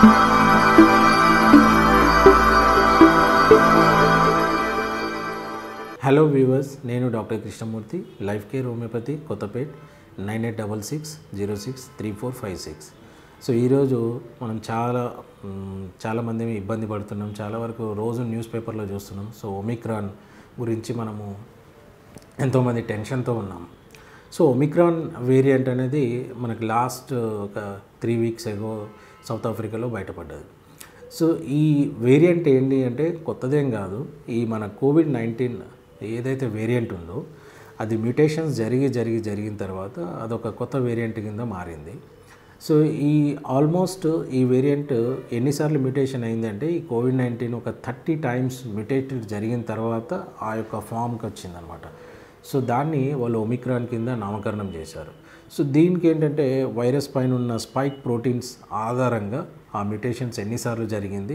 hello viewers నేను doctor Krishnamurthy Life Care homeopathy Kothapet nine eight double six zero six three four five six so ఈరోజు మనం చాలా మ్, చాలామంది ఇబ్బంది పడుతున్నాం చాలా వరకు రోజు న్యూస్ పేపర్లో చూస్తున్నాం సో ఒమిక్రాన్ గురించి మనము ఎంతోమంది టెన్షన్తో ఉన్నాం సో ఒమిక్రాన్ వేరియంట్ అనేది మనకి లాస్ట్ ఒక త్రీ వీక్స్ ఎగో సౌత్ ఆఫ్రికాలో బయటపడ్డది సో ఈ వేరియంట్ ఏంటి అంటే కొత్తదేం కాదు ఈ మన కోవిడ్ నైన్టీన్ ఏదైతే వేరియంట్ ఉందో అది మ్యూటేషన్స్ జరిగి జరిగి జరిగిన తర్వాత అదొక కొత్త వేరియంట్ కింద మారింది సో ఈ ఆల్మోస్ట్ ఈ వేరియంట్ ఎన్నిసార్లు మ్యూటేషన్ అయిందంటే ఈ కోవిడ్ నైన్టీన్ ఒక థర్టీ టైమ్స్ మ్యూటేటెడ్ జరిగిన తర్వాత ఆ యొక్క ఫామ్కి వచ్చిందనమాట సో దాన్ని వాళ్ళు ఒమిక్రాన్ కింద నామకరణం చేశారు సో దీనికి ఏంటంటే వైరస్ పైన ఉన్న స్పైక్ ప్రోటీన్స్ ఆధారంగా ఆ మ్యూటేషన్స్ ఎన్నిసార్లు జరిగింది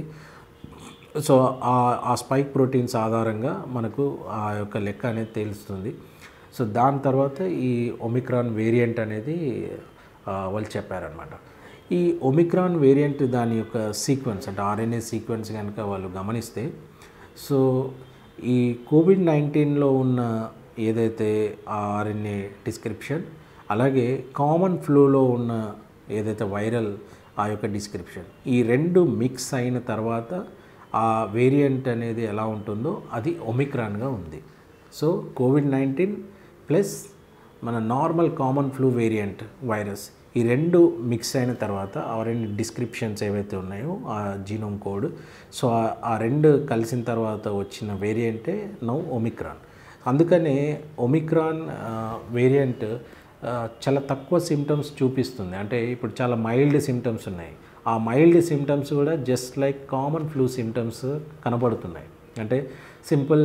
సో ఆ ఆ స్పైక్ ప్రోటీన్స్ ఆధారంగా మనకు ఆ యొక్క లెక్క అనేది తెలుస్తుంది సో దాని తర్వాత ఈ ఒమిక్రాన్ వేరియంట్ అనేది ఆ, వాళ్ళు చెప్పారనమాట ఈ ఒమిక్రాన్ వేరియంట్ దాని యొక్క సీక్వెన్స్ అంటే ఆర్ఎన్ఏ సీక్వెన్స్ కనుక వాళ్ళు గమనిస్తే సో ఈ కోవిడ్ నైన్టీన్లో ఉన్న ఏదైతే ఆ ఆర్ఎన్ఏ డిస్క్రిప్షన్ అలాగే కామన్ ఫ్లూలో ఉన్న ఏదైతే వైరల్ ఆ యొక్క డిస్క్రిప్షన్ ఈ రెండు మిక్స్ అయిన తర్వాత ఆ వేరియంట్ అనేది ఎలా ఉంటుందో అది ఒమిక్రాన్గా ఉంది సో కోవిడ్ నైన్టీన్ ప్లస్ మన normal common flu variant virus ఈ రెండు మిక్స్ అయిన తర్వాత ఆ రెండు డిస్క్రిప్షన్స్ ఏవైతే ఉన్నాయో ఆ జీనోమ్ కోడ్ సో ఆ- ఆ రెండు కలిసిన తర్వాత వచ్చిన వేరియంటే నౌ ఒమిక్రాన్ అందుకనే ఒమిక్రాన్ వేరియంట్ చాలా తక్కువ సిమ్టమ్స్ చూపిస్తుంది అంటే ఇప్పుడు చాలా మైల్డ్ సిమ్టమ్స్ ఉన్నాయి ఆ మైల్డ్ సిమ్టమ్స్ కూడా just like common flu symptoms కనబడుతున్నాయి అంటే సింపుల్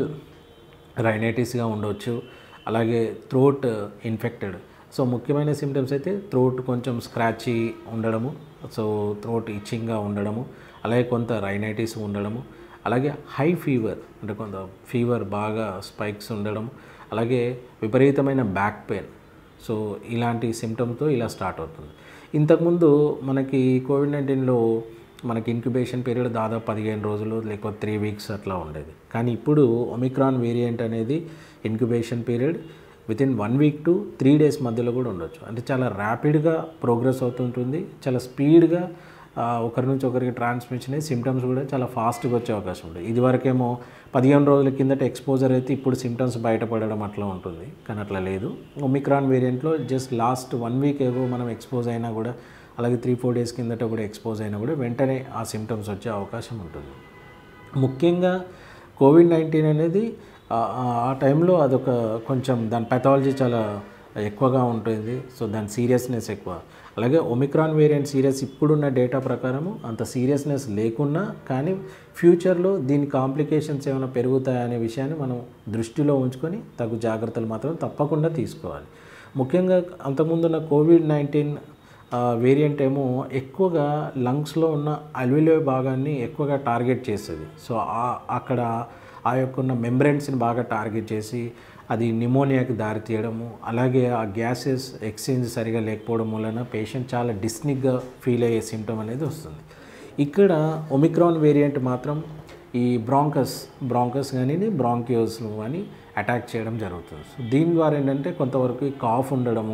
రైనైటిస్గా ఉండొచ్చు అలాగే థ్రోట్ ఇన్ఫెక్టెడ్ సో ముఖ్యమైన సిమ్టమ్స్ అయితే థ్రోట్ కొంచెం స్క్రాచీ ఉండడము సో థ్రోట్ ఇచ్చింగ్గా ఉండడము అలాగే కొంత రైనైటిస్ ఉండడము అలాగే హై ఫీవర్ అంటే కొంత ఫీవర్ బాగా స్పైక్స్ ఉండడం అలాగే విపరీతమైన బ్యాక్ పెయిన్ సో ఇలాంటి సిమ్టమ్తో ఇలా స్టార్ట్ అవుతుంది ఇంతకుముందు మనకి కోవిడ్ నైన్టీన్లో మనకి ఇంక్యుబేషన్ పీరియడ్ దాదాపు పదిహేను రోజులు లేకపోతే త్రీ వీక్స్ అట్లా ఉండేది కానీ ఇప్పుడు ఒమిక్రాన్ వేరియంట్ అనేది incubation period within one week to three days మధ్యలో కూడా ఉండొచ్చు అంటే చాలా ర్యాపిడ్గా ప్రోగ్రెస్ అవుతుంటుంది చాలా స్పీడ్గా ఆ, ఒకరి నుంచి ఒకరికి ట్రాన్స్మిషన్ అయ్యి సిమ్టమ్స్ కూడా చాలా ఫాస్ట్గా వచ్చే అవకాశం ఉంటుంది ఇదివరకేమో పదిహేను రోజుల కిందట ఎక్స్పోజర్ అయితే ఇప్పుడు సిమ్టమ్స్ బయటపడడం అట్లా ఉంటుంది కానీ అట్లా లేదు ఒమిక్రాన్ వేరియంట్లో జస్ట్ లాస్ట్ వన్ వీక్ ఏవో మనం ఎక్స్పోజ్ అయినా కూడా అలాగే త్రీ ఫోర్ డేస్ కిందట కూడా ఎక్స్పోజ్ అయినా కూడా వెంటనే ఆ సిమ్టమ్స్ వచ్చే అవకాశం ఉంటుంది ముఖ్యంగా కోవిడ్ నైన్టీన్ అనేది ఆ- ఆ- ఆ టైంలో అదొక కొంచెం దాని పెథాలజీ చాలా ఎక్కువగా ఉంటుంది సో దాని సీరియస్నెస్ ఎక్కువ అలాగే ఒమిక్రాన్ వేరియంట్ సీరియస్ ఇప్పుడున్న డేటా ప్రకారము అంత సీరియస్నెస్ లేకున్నా కానీ ఫ్యూచర్లో దీని కాంప్లికేషన్స్ ఏమైనా పెరుగుతాయనే విషయాన్ని మనం దృష్టిలో ఉంచుకొని తగు జాగ్రత్తలు మాత్రం తప్పకుండా తీసుకోవాలి ముఖ్యంగా అంతకుముందున్న కోవిడ్ నైన్టీన్ వేరియంట్ ఏమో ఎక్కువగా లంగ్స్లో ఉన్న అల్విలో భాగాన్ని ఎక్కువగా టార్గెట్ చేస్తుంది సో ఆ- అక్కడ ఆ యొక్క ఉన్న మెంబ్రెన్స్ని బాగా టార్గెట్ చేసి అది నిమోనియాకి దారితీయడము అలాగే ఆ గ్యాసెస్ ఎక్స్చేంజ్ సరిగా లేకపోవడం వలన పేషెంట్ చాలా డిస్నిక్గా ఫీల్ అయ్యే సిమ్టమ్ అనేది వస్తుంది ఇక్కడ ఒమిక్రాన్ వేరియంట్ మాత్రం ఈ బ్రాంకస్ బ్రాంకస్ కానీ బ్రాంకియోస్ కానీ అటాక్ చేయడం జరుగుతుంది సో దీని ద్వారా ఏంటంటే కొంతవరకు ఈ కాఫ్ ఉండడము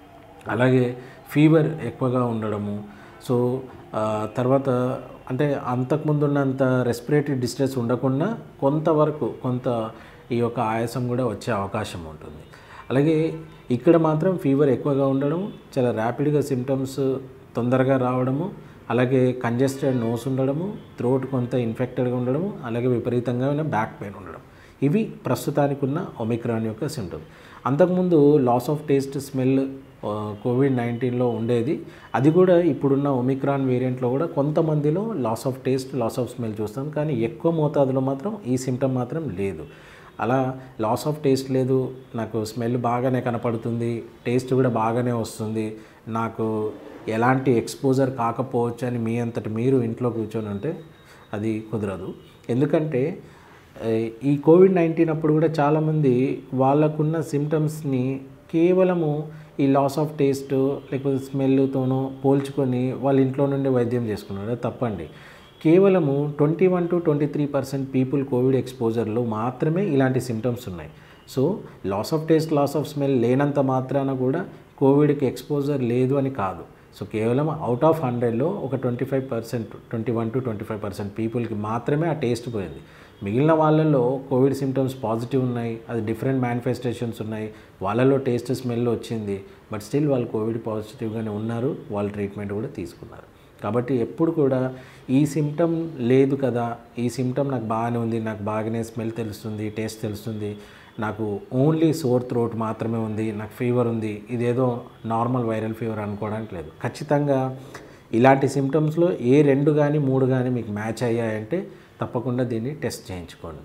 అలాగే ఫీవర్ ఎక్కువగా ఉండడము సో ఆ, తర్వాత అంటే అంతకుముందు ఉన్నంత రెస్పిరేటరీ డిస్ట్రెస్ ఉండకుండా కొంతవరకు కొంత ఈ యొక్క ఆయాసం కూడా వచ్చే అవకాశం ఉంటుంది అలాగే ఇక్కడ మాత్రం ఫీవర్ ఎక్కువగా ఉండడం చాలా ర్యాపిడ్గా సిమ్టమ్స్ తొందరగా రావడము అలాగే కంజెస్టెడ్ నోస్ ఉండడము థ్రోట్ కొంత ఇన్ఫెక్టెడ్గా ఉండడము అలాగే విపరీతంగా బ్యాక్ పెయిన్ ఉండడం ఇవి ప్రస్తుతానికి ఉన్న ఒమిక్రాన్ యొక్క సిమ్టమ్ అంతకుముందు loss of taste smell COVID నైన్టీన్లో ఉండేది అది కూడా ఇప్పుడున్న ఒమిక్రాన్ వేరియంట్లో కూడా కొంతమందిలో loss of taste loss of smell చూస్తాం కానీ ఎక్కువ మోతాదులో మాత్రం ఈ సిమ్టమ్ మాత్రం లేదు అలా లాస్ ఆఫ్ టేస్ట్ లేదు నాకు స్మెల్ బాగానే కనపడుతుంది టేస్ట్ కూడా బాగానే వస్తుంది నాకు ఎలాంటి ఎక్స్పోజర్ కాకపోవచ్చు అని మీ అంతటి మీరు ఇంట్లో కూర్చొని ఉంటే అది కుదరదు ఎందుకంటే ఏ, ఈ కోవిడ్ నైన్టీన్ అప్పుడు కూడా చాలామంది వాళ్ళకున్న సిమ్టమ్స్ని కేవలము ఈ లాస్ ఆఫ్ టేస్ట్ లేకపోతే స్మెల్తోనో పోల్చుకొని వాళ్ళ ఇంట్లో నుండి వైద్యం చేసుకున్నారు అది తప్పండి కేవలము twenty one to twenty three percent people COVID ఎక్స్పోజర్లో మాత్రమే ఇలాంటి సిమ్టమ్స్ ఉన్నాయి so loss of taste loss of smell లేనంత మాత్రాన కూడా కోవిడ్కి ఎక్స్పోజర్ లేదు అని కాదు సో కేవలం అవుట్ ఆఫ్ హండ్రెడ్లో ఒక twenty five percent twenty one to twenty five percent పీపుల్కి మాత్రమే ఆ టేస్ట్ పోయింది మిగిలిన వాళ్ళల్లో కోవిడ్ సిమ్టమ్స్ పాజిటివ్ ఉన్నాయి అది డిఫరెంట్ మేనిఫెస్టేషన్స్ ఉన్నాయి వాళ్ళలో టేస్ట్ స్మెల్ వచ్చింది బట్ స్టిల్ వాళ్ళు కోవిడ్ పాజిటివ్గానే ఉన్నారు వాళ్ళు ట్రీట్మెంట్ కూడా తీసుకున్నారు కాబట్టి ఎప్పుడు కూడా ఈ సిమ్టమ్ లేదు కదా ఈ సిమ్టమ్ నాకు బాగానే ఉంది నాకు బాగానే స్మెల్ తెలుస్తుంది టేస్ట్ తెలుస్తుంది నాకు ఓన్లీ సోర్ థ్రోట్ మాత్రమే ఉంది నాకు ఫీవర్ ఉంది ఇదేదో నార్మల్ వైరల్ ఫీవర్ అనుకోవడానికి లేదు ఖచ్చితంగా ఇలాంటి సిమ్టమ్స్లో ఏ రెండు కానీ మూడు కానీ మీకు మ్యాచ్ అయ్యాయంటే తప్పకుండా దీన్ని టెస్ట్ చేయించుకోండి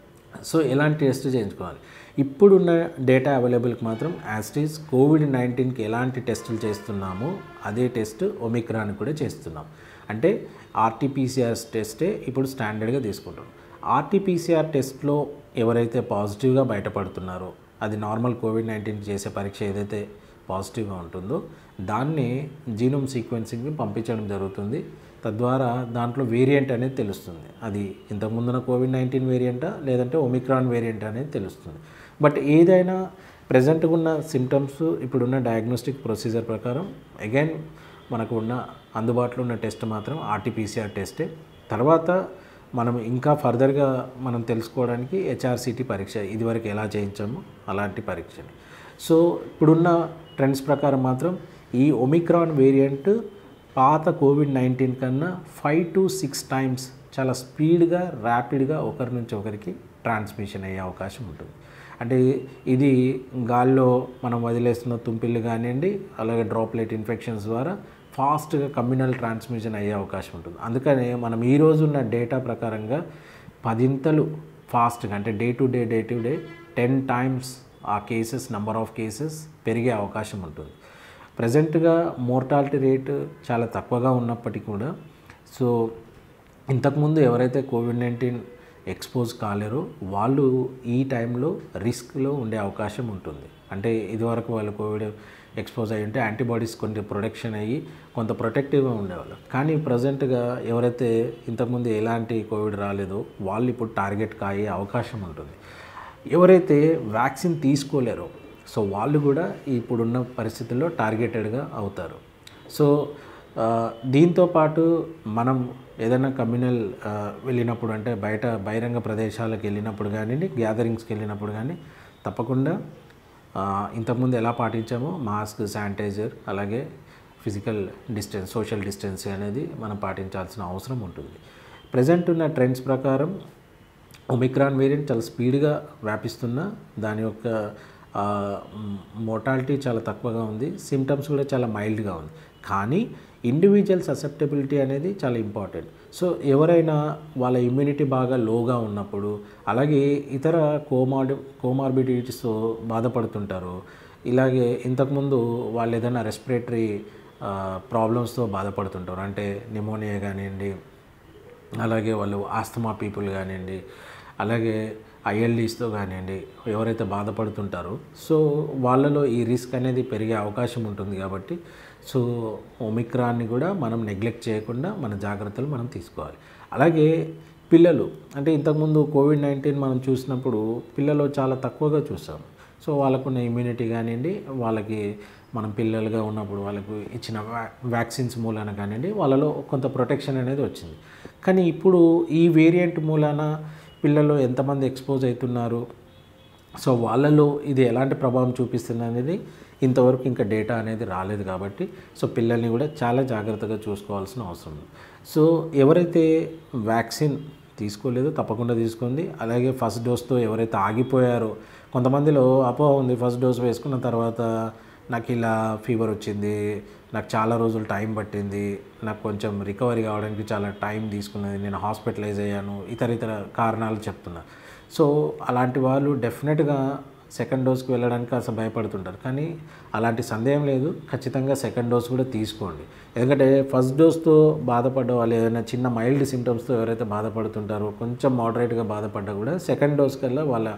సో ఎలాంటి టెస్ట్ చేయించుకోవాలి ఇప్పుడున్న డేటా అవైలబుల్కి మాత్రం యాస్టీస్ కోవిడ్ నైన్టీన్కి ఎలాంటి టెస్టులు చేస్తున్నామో అదే టెస్ట్ ఒమిక్రాన్ కూడా చేస్తున్నాం అంటే ఆర్టీపీసీఆర్ టెస్టే ఇప్పుడు స్టాండర్డ్గా తీసుకుంటాం ఆర్టీపీసీఆర్ టెస్ట్లో ఎవరైతే పాజిటివ్గా బయటపడుతున్నారో అది నార్మల్ కోవిడ్ నైన్టీన్ చేసే పరీక్ష ఏదైతే పాజిటివ్గా ఉంటుందో దాన్ని జీనోమ్ సీక్వెన్సింగ్కి పంపించడం జరుగుతుంది తద్వారా దాంట్లో వేరియంట్ అనేది తెలుస్తుంది అది ఇంతకుముందున కోవిడ్ నైన్టీన్ వేరియంటా లేదంటే ఒమిక్రాన్ వేరియంట్ అనేది తెలుస్తుంది బట్ ఏదైనా ప్రజెంట్గా ఉన్న సిమ్టమ్స్ ఇప్పుడున్న డయాగ్నోస్టిక్ ప్రొసీజర్ ప్రకారం అగైన్ మనకు ఉన్న అందుబాటులో ఉన్న టెస్ట్ మాత్రం ఆర్టీపీసీఆర్ టెస్టే తర్వాత మనం ఇంకా ఫర్దర్గా మనం తెలుసుకోవడానికి హెచ్ఆర్సిటీ పరీక్ష ఇదివరకు ఎలా చేయించామో అలాంటి పరీక్షని సో ఇప్పుడున్న ట్రెండ్స్ ప్రకారం మాత్రం ఈ ఒమిక్రాన్ వేరియంట్ పాత కోవిడ్ నైన్టీన్ కన్నా ఫైవ్ టు సిక్స్ టైమ్స్ చాలా స్పీడ్గా ర్యాపిడ్గా ఒకరి నుంచి ఒకరికి ట్రాన్స్మిషన్ అయ్యే అవకాశం ఉంటుంది అంటే ఇది గాల్లో మనం వదిలేస్తున్న తుంపిళ్ళు కానివ్వండి అలాగే డ్రాప్లెట్ ఇన్ఫెక్షన్స్ ద్వారా ఫాస్ట్గా కమ్యూనల్ ట్రాన్స్మిషన్ అయ్యే అవకాశం ఉంటుంది అందుకనే మనం ఈ రోజు ఉన్న డేటా ప్రకారంగా పదింతలు ఫాస్ట్గా అంటే day to day day to day ten times ఆ కేసెస్ నెంబర్ ఆఫ్ కేసెస్ పెరిగే అవకాశం ఉంటుంది ప్రజెంట్గా మోర్టాలిటీ రేటు చాలా తక్కువగా ఉన్నప్పటికీ కూడా సో ఇంతకుముందు ఎవరైతే కోవిడ్ నైన్టీన్ ఎక్స్పోజ్ కాలేరో వాళ్ళు ఈ టైంలో రిస్క్లో ఉండే అవకాశం ఉంటుంది అంటే ఇదివరకు వాళ్ళు కోవిడ్ ఎక్స్పోజ్ అయ్యి ఉంటే యాంటీబాడీస్ కొంచెం ప్రొటెక్షన్ అయ్యి కొంత ప్రొటెక్టివ్గా ఉండేవాళ్ళు కానీ ప్రజెంట్గా ఎవరైతే ఇంతకుముందు ఎలాంటి కోవిడ్ రాలేదో వాళ్ళు ఇప్పుడు టార్గెట్ కాయే అవకాశం ఉంటుంది ఎవరైతే వ్యాక్సిన్ తీసుకోలేరో సో వాళ్ళు కూడా ఇప్పుడున్న పరిస్థితుల్లో టార్గెటెడ్గా అవుతారు సో ఆ, దీంతో పాటు మనం ఏదైనా కమ్యూనల్ ఆ, వెళ్ళినప్పుడు అంటే బయట బహిరంగ ప్రదేశాలకు వెళ్ళినప్పుడు కానివ్వండి గ్యాదరింగ్స్కి వెళ్ళినప్పుడు కానీ తప్పకుండా ఆ, ఇంతకుముందు ఎలా పాటించామో మాస్క్ శానిటైజర్ అలాగే ఫిజికల్ డిస్టెన్స్ సోషల్ డిస్టెన్స్ అనేది మనం పాటించాల్సిన అవసరం ఉంటుంది ప్రజెంట్ ఉన్న ట్రెండ్స్ ప్రకారం ఒమిక్రాన్ వేరియంట్ చాలా స్పీడ్గా వ్యాపిస్తున్న దాని యొక్క మోటాలిటీ చాలా తక్కువగా ఉంది సిమ్టమ్స్ కూడా చాలా మైల్డ్గా ఉంది కానీ ఇండివిజువల్ ససెప్టబిలిటీ అనేది చాలా ఇంపార్టెంట్ సో ఎవరైనా వాళ్ళ ఇమ్యూనిటీ బాగా లోగా ఉన్నప్పుడు అలాగే ఇతర కోమార్డి కోమార్బిడిటీస్తో బాధపడుతుంటారు ఇలాగే ఇంతకుముందు వాళ్ళు ఏదైనా రెస్పిరేటరీ ప్రాబ్లమ్స్తో బాధపడుతుంటారు అంటే నిమోనియా కానివ్వండి అలాగే వాళ్ళు ఆస్తమా పీపుల్ కానివ్వండి అలాగే ఐఎల్డీస్తో కానివ్వండి ఎవరైతే బాధపడుతుంటారో సో వాళ్ళలో ఈ రిస్క్ అనేది పెరిగే అవకాశం ఉంటుంది కాబట్టి సో ఒమిక్రాన్ని కూడా మనం నెగ్లెక్ట్ చేయకుండా మన జాగ్రత్తలు మనం తీసుకోవాలి అలాగే పిల్లలు అంటే ఇంతకుముందు కోవిడ్ నైన్టీన్ మనం చూసినప్పుడు పిల్లలు చాలా తక్కువగా చూసాం సో వాళ్ళకున్న ఇమ్యూనిటీ కానివ్వండి వాళ్ళకి మనం పిల్లలుగా ఉన్నప్పుడు వాళ్ళకు ఇచ్చిన వ్యా వ్యాక్సిన్స్ మూలాన కానివ్వండి వాళ్ళలో కొంత ప్రొటెక్షన్ అనేది వచ్చింది కానీ ఇప్పుడు ఈ వేరియంట్ మూలాన పిల్లలు ఎంతమంది ఎక్స్పోజ్ అవుతున్నారు సో వాళ్ళలో ఇది ఎలాంటి ప్రభావం చూపిస్తుంది అనేది ఇంతవరకు ఇంకా డేటా అనేది రాలేదు కాబట్టి సో పిల్లల్ని కూడా చాలా జాగ్రత్తగా చూసుకోవాల్సిన అవసరం ఉంది సో ఎవరైతే వ్యాక్సిన్ తీసుకోలేదో తప్పకుండా తీసుకోండి అలాగే ఫస్ట్ డోస్తో ఎవరైతే ఆగిపోయారో కొంతమందిలో అపోహ ఉంది ఫస్ట్ డోస్ వేసుకున్న తర్వాత నాకు ఇలా ఫీవర్ వచ్చింది నాకు చాలా రోజులు టైం పట్టింది నాకు కొంచెం రికవరీ కావడానికి చాలా టైం తీసుకున్నది నేను హాస్పిటలైజ్ అయ్యాను ఇతర ఇతర కారణాలు చెప్తున్నా సో అలాంటి వాళ్ళు డెఫినెట్గా సెకండ్ డోస్కి వెళ్ళడానికి అసలు భయపడుతుంటారు కానీ అలాంటి సందేహం లేదు ఖచ్చితంగా సెకండ్ డోస్ కూడా తీసుకోండి ఎందుకంటే ఫస్ట్ డోస్తో బాధపడ్డ వాళ్ళు ఏదైనా చిన్న మైల్డ్ సిమ్టమ్స్తో ఎవరైతే బాధపడుతుంటారో కొంచెం మోడరేట్గా బాధపడ్డా కూడా సెకండ్ డోస్ కల్లా వాళ్ళ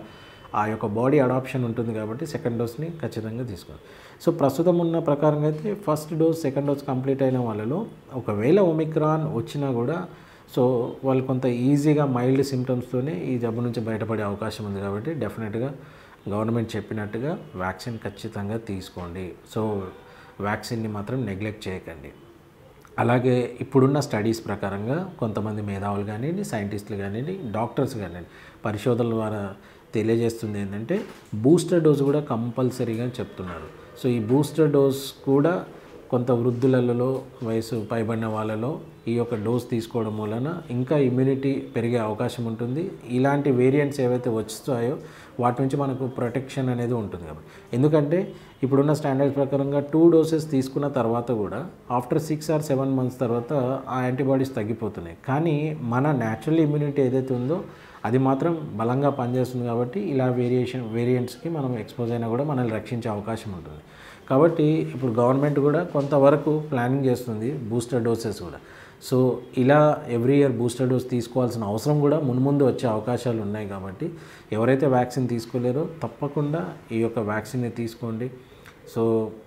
ఆ యొక్క బాడీ అడాప్షన్ ఉంటుంది కాబట్టి సెకండ్ డోస్ని ఖచ్చితంగా తీసుకోవాలి సో ప్రస్తుతం ఉన్న ప్రకారంగా అయితే first dose second dose complete అయిన వాళ్ళలో ఒకవేళ ఒమిక్రాన్ వచ్చినా కూడా సో వాళ్ళు కొంత ఈజీగా మైల్డ్ సిమ్టమ్స్తోనే ఈ జబ్బు నుంచి బయటపడే అవకాశం ఉంది కాబట్టి డెఫినెట్గా గవర్నమెంట్ చెప్పినట్టుగా వ్యాక్సిన్ ఖచ్చితంగా తీసుకోండి సో వ్యాక్సిన్ని మాత్రం నెగ్లెక్ట్ చేయకండి అలాగే ఇప్పుడున్న స్టడీస్ ప్రకారంగా కొంతమంది మేధావులు కానివ్వండి సైంటిస్టులు కానివ్వండి డాక్టర్స్ కానివ్వండి పరిశోధనల ద్వారా తెలియజేస్తుంది ఏంటంటే బూస్టర్ డోస్ కూడా కంపల్సరీగా చెప్తున్నారు సో ఈ బూస్టర్ డోస్ కూడా కొంత వృద్ధులలో వయసు పైబడిన వాళ్ళలో ఈ యొక్క డోస్ తీసుకోవడం వలన ఇంకా ఇమ్యూనిటీ పెరిగే అవకాశం ఉంటుంది ఇలాంటి వేరియంట్స్ ఏవైతే వస్తాయో వాటి నుంచి మనకు ప్రొటెక్షన్ అనేది ఉంటుంది కాబట్టి ఎందుకంటే ఇప్పుడున్న స్టాండర్డ్స్ ప్రకారంగా టూ డోసెస్ తీసుకున్న తర్వాత కూడా after six or seven months తర్వాత ఆ యాంటీబాడీస్ తగ్గిపోతున్నాయి కానీ మన న్యాచురల్ ఇమ్యూనిటీ ఏదైతే ఉందో అది మాత్రం బలంగా పనిచేస్తుంది కాబట్టి ఇలా వేరియేషన్ వేరియంట్స్కి మనం ఎక్స్పోజ్ అయినా కూడా మనల్ని రక్షించే అవకాశం ఉంటుంది కాబట్టి ఇప్పుడు గవర్నమెంట్ కూడా కొంతవరకు ప్లానింగ్ చేస్తుంది బూస్టర్ డోసెస్ కూడా సో ఇలా ఎవ్రీ ఇయర్ బూస్టర్ డోస్ తీసుకోవాల్సిన అవసరం కూడా మున్ముందు వచ్చే అవకాశాలు ఉన్నాయి కాబట్టి ఎవరైతే వ్యాక్సిన్ తీసుకోలేరో తప్పకుండా ఈ యొక్క వ్యాక్సిన్ని తీసుకోండి సో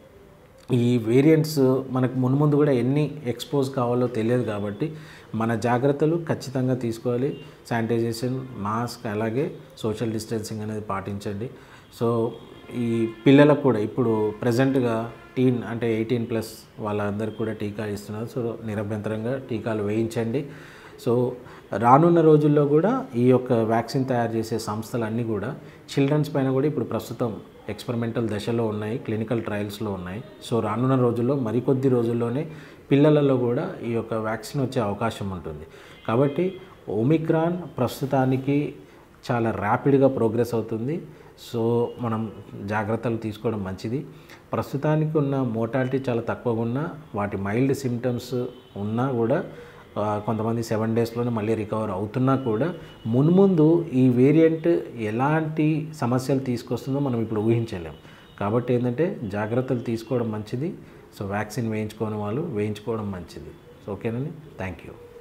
ఈ వేరియంట్స్ మనకు మున్ముందు కూడా ఎన్ని ఎక్స్పోజ్ కావాలో తెలియదు కాబట్టి మన జాగ్రత్తలు ఖచ్చితంగా తీసుకోవాలి శానిటైజేషన్ మాస్క్ అలాగే సోషల్ డిస్టెన్సింగ్ అనేది పాటించండి సో ఈ పిల్లలకు కూడా ఇప్పుడు ప్రజెంట్గా టీన్ అంటే ఎయిటీన్ ప్లస్ వాళ్ళందరికీ కూడా టీకా ఇస్తున్నారు సో నిరభ్యంతరంగా టీకాలు వేయించండి సో రానున్న రోజుల్లో కూడా ఈ యొక్క వ్యాక్సిన్ తయారు చేసే సంస్థలన్నీ కూడా చిల్డ్రన్స్ పైన కూడా ఇప్పుడు ప్రస్తుతం ఎక్స్పెరిమెంటల్ దశలో ఉన్నాయి క్లినికల్ ట్రయల్స్లో ఉన్నాయి సో రానున్న రోజుల్లో మరికొద్ది రోజుల్లోనే పిల్లలలో కూడా ఈ యొక్క వ్యాక్సిన్ వచ్చే అవకాశం ఉంటుంది కాబట్టి ఒమిక్రాన్ ప్రస్తుతానికి చాలా ర్యాపిడ్గా ప్రోగ్రెస్ అవుతుంది సో మనం జాగ్రత్తలు తీసుకోవడం మంచిది ప్రస్తుతానికి ఉన్న మోటాలిటీ చాలా తక్కువగా ఉన్నా వాటి మైల్డ్ సిమ్టమ్స్ ఉన్నా కూడా ఆ, కొంతమంది సెవెన్ డేస్లోనే మళ్ళీ రికవర్ అవుతున్నా కూడా మున్ముందు ఈ వేరియంట్ ఎలాంటి సమస్యలు తీసుకొస్తుందో మనం ఇప్పుడు ఊహించలేం కాబట్టి ఏంటంటే జాగ్రత్తలు తీసుకోవడం మంచిది సో వ్యాక్సిన్ వేయించుకోని వాళ్ళు వేయించుకోవడం మంచిది సో ఓకేనండి థ్యాంక్ యూ